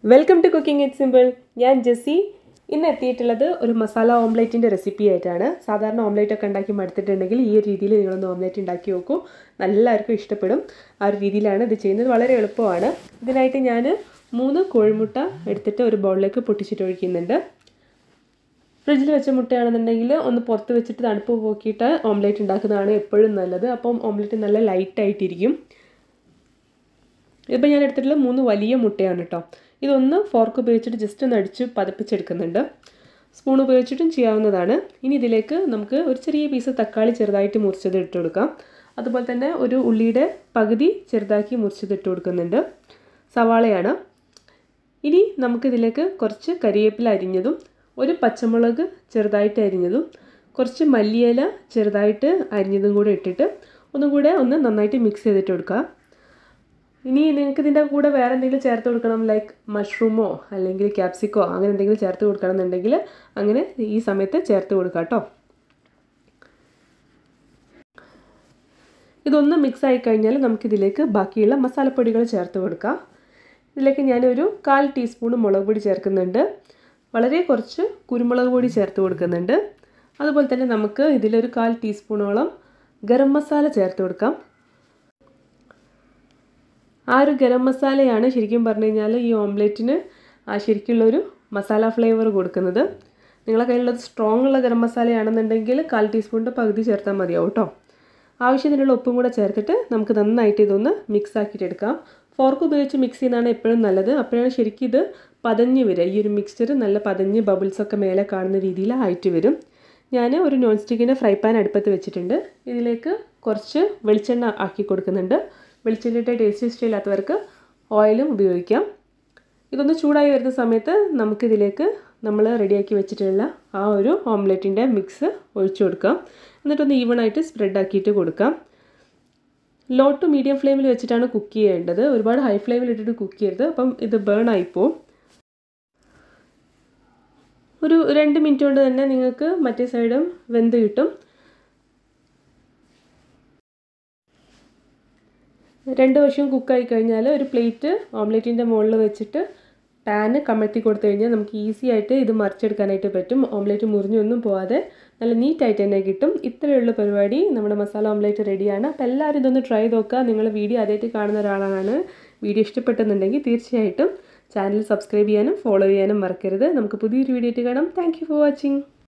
welcome to cooking it simple ഞാൻ ജെസ്സി ഇന്ന് എത്തിയിട്ടുള്ളത് ഒരു മസാല ഓംലേറ്റിൻ്റെ റെസിപ്പി ആയിട്ടാണ് സാധാരണ ഓംലേറ്റ് ഒക്കെ ഉണ്ടാക്കി മടുത്തിട്ടുണ്ടെങ്കിൽ ഈ ഒരു രീതിയിൽ നിങ്ങളൊന്ന് ഓംലേറ്റ് ഉണ്ടാക്കി നോക്കൂ എല്ലാവർക്കും ഇഷ്ടപ്പെടും ആ ഒരു രീതിയിലാണ് ഇത് ചെയ്യുന്നത് വളരെ എളുപ്പമാണ് ഇതിനായിട്ട് ഞാൻ മൂന്ന് കോഴിമുട്ട എടുത്തിട്ട് ഒരു ബൗളിലേക്ക് പൊട്ടിച്ചിട്ട് ഒഴിക്കുന്നുണ്ട് ഫ്രിഡ്ജിൽ വെച്ച മുട്ടയാണെന്നുണ്ടെങ്കിൽ ഒന്ന് പുറത്ത് വെച്ചിട്ട് തണുപ്പ് പോക്കിയിട്ട് ഓംലേറ്റ് ഉണ്ടാക്കുന്നതാണ് എപ്പോഴും നല്ലത് അപ്പം ഓംലേറ്റ് നല്ല ലൈറ്റായിട്ടിരിക്കും ഇപ്പം ഞാൻ എടുത്തിട്ടുള്ള മൂന്ന് വലിയ മുട്ടയാണ് കേട്ടോ ഇതൊന്ന് ഫോർക്ക് ഉപയോഗിച്ചിട്ട് ജസ്റ്റ് ഒന്ന് അടിച്ച് പതപ്പിച്ചെടുക്കുന്നുണ്ട് സ്പൂൺ ഉപയോഗിച്ചിട്ടും ചെയ്യാവുന്നതാണ് ഇനി ഇതിലേക്ക് നമുക്ക് ഒരു ചെറിയ പീസ് തക്കാളി ചെറുതായിട്ട് മുറിച്ചത് ഇട്ട് കൊടുക്കാം അതുപോലെ തന്നെ ഒരു ഉള്ളിയുടെ പകുതി ചെറുതാക്കി മുറിച്ചത് ഇട്ട് കൊടുക്കുന്നുണ്ട് സവാളയാണ് ഇനി നമുക്കിതിലേക്ക് കുറച്ച് കരിവേപ്പില അരിഞ്ഞതും ഒരു പച്ചമുളക് ചെറുതായിട്ട് അരിഞ്ഞതും കുറച്ച് മല്ലിയില ചെറുതായിട്ട് അരിഞ്ഞതും കൂടെ ഇട്ടിട്ട് ഒന്നും കൂടെ ഒന്ന് നന്നായിട്ട് മിക്സ് ചെയ്തിട്ട് കൊടുക്കുക ഇനി നിങ്ങൾക്ക് ഇതിൻ്റെ കൂടെ വേറെ എന്തെങ്കിലും ചേർത്ത് കൊടുക്കണം ലൈക്ക് മഷ്റൂമോ അല്ലെങ്കിൽ ക്യാപ്സിക്കോ അങ്ങനെ എന്തെങ്കിലും ചേർത്ത് കൊടുക്കണം എന്നുണ്ടെങ്കിൽ അങ്ങനെ ഈ സമയത്ത് ചേർത്ത് കൊടുക്കുക കേട്ടോ ഇതൊന്ന് മിക്സ് ആയി കഴിഞ്ഞാൽ നമുക്കിതിലേക്ക് ബാക്കിയുള്ള മസാലപ്പൊടികൾ ചേർത്ത് കൊടുക്കാം ഇതിലേക്ക് ഞാനൊരു കാൽ ടീസ്പൂൺ മുളക് പൊടി ചേർക്കുന്നുണ്ട് വളരെ കുറച്ച് കുരുമുളക് പൊടി ചേർത്ത് കൊടുക്കുന്നുണ്ട് അതുപോലെ തന്നെ നമുക്ക് ഇതിലൊരു കാൽ ടീസ്പൂണോളം ഗരം മസാല ചേർത്ത് കൊടുക്കാം ആ ഒരു ഗരം മസാലയാണ് ശരിക്കും പറഞ്ഞു കഴിഞ്ഞാൽ ഈ ഓംലെറ്റിന് ആ ശരിക്കുള്ളൊരു മസാല ഫ്ലേവർ കൊടുക്കുന്നത് നിങ്ങളെ കയ്യിലുള്ളത് സ്ട്രോങ് ഉള്ള ഗരം മസാലയാണെന്നുണ്ടെങ്കിൽ കാൽ ടീസ്പൂണിൻ്റെ പകുതി ചേർത്താൽ മതിയാവും കേട്ടോ ആവശ്യത്തിനുള്ള ഉപ്പും കൂടെ ചേർത്തിട്ട് നമുക്ക് നന്നായിട്ട് ഇതൊന്ന് മിക്സ് ആക്കിയിട്ട് എടുക്കാം ഫോർക്ക് ഉപയോഗിച്ച് മിക്സ് ചെയ്യുന്നതാണ് എപ്പോഴും നല്ലത് അപ്പോഴാണ് ശരിക്കും ഇത് പതഞ്ഞ് വരിക ഈ ഒരു മിക്സ്ചർ നല്ല പതഞ്ഞ് ബബിൾസൊക്കെ മേലെ കാണുന്ന രീതിയിൽ ആയിട്ട് വരും ഞാൻ ഒരു നോൺ സ്റ്റിക്കിൻ്റെ ഫ്രൈ പാൻ അടുപ്പത്ത് വെച്ചിട്ടുണ്ട് ഇതിലേക്ക് കുറച്ച് വെളിച്ചെണ്ണ ആക്കി കൊടുക്കുന്നുണ്ട് വെളിച്ചെണ്ണയുടെ ടേസ്റ്റ് ഇഷ്ടമില്ലാത്തവർക്ക് ഓയിലും ഉപയോഗിക്കാം ഇതൊന്ന് ചൂടായി വരുന്ന സമയത്ത് നമുക്കിതിലേക്ക് നമ്മൾ റെഡിയാക്കി വെച്ചിട്ടുള്ള ആ ഒരു ഓംലെറ്റിൻ്റെ മിക്സ് ഒഴിച്ചു കൊടുക്കാം എന്നിട്ടൊന്ന് ഈവൺ ആയിട്ട് സ്പ്രെഡ് ആക്കിയിട്ട് കൊടുക്കാം ലോ ടു മീഡിയം ഫ്ലെയിമിൽ വെച്ചിട്ടാണ് കുക്ക് ചെയ്യേണ്ടത് ഒരുപാട് ഹൈ ഫ്ലെയിമിൽ ഇട്ടിട്ട് കുക്ക് ചെയ്യരുത് അപ്പം ഇത് ബേൺ ആയിപ്പോവും ഒരു രണ്ട് മിനിറ്റ് കൊണ്ട് തന്നെ നിങ്ങൾക്ക് മറ്റേ സൈഡും വെന്ത് കിട്ടും രണ്ട് വശവും കുക്കായി കഴിഞ്ഞാൽ ഒരു പ്ലേറ്റ് ഓംലെറ്റിൻ്റെ മുകളിൽ വെച്ചിട്ട് പാന് കമഴ്ത്തി കൊടുത്തു കഴിഞ്ഞാൽ നമുക്ക് ഈസി ആയിട്ട് ഇത് മറിച്ചെടുക്കാനായിട്ട് പറ്റും ഓംലെറ്റ് മുറിഞ്ഞൊന്നും പോവാതെ നല്ല നീറ്റായിട്ട് തന്നെ കിട്ടും ഇത്രയുള്ള പരിപാടി നമ്മുടെ മസാല ഓംലെറ്റ് റെഡിയാണ് അപ്പോൾ എല്ലാവരും ഇതൊന്ന് ട്രൈ നോക്കുക നിങ്ങൾ വീഡിയോ ആദ്യമായിട്ട് കാണുന്ന ഒരാളാണ് വീഡിയോ ഇഷ്ടപ്പെട്ടെന്നുണ്ടെങ്കിൽ തീർച്ചയായിട്ടും ചാനൽ സബ്സ്ക്രൈബ് ചെയ്യാനും ഫോളോ ചെയ്യാനും മറക്കരുത് നമുക്ക് പുതിയൊരു വീഡിയോ ആയിട്ട് കാണാം താങ്ക് ഫോർ വാച്ചിങ്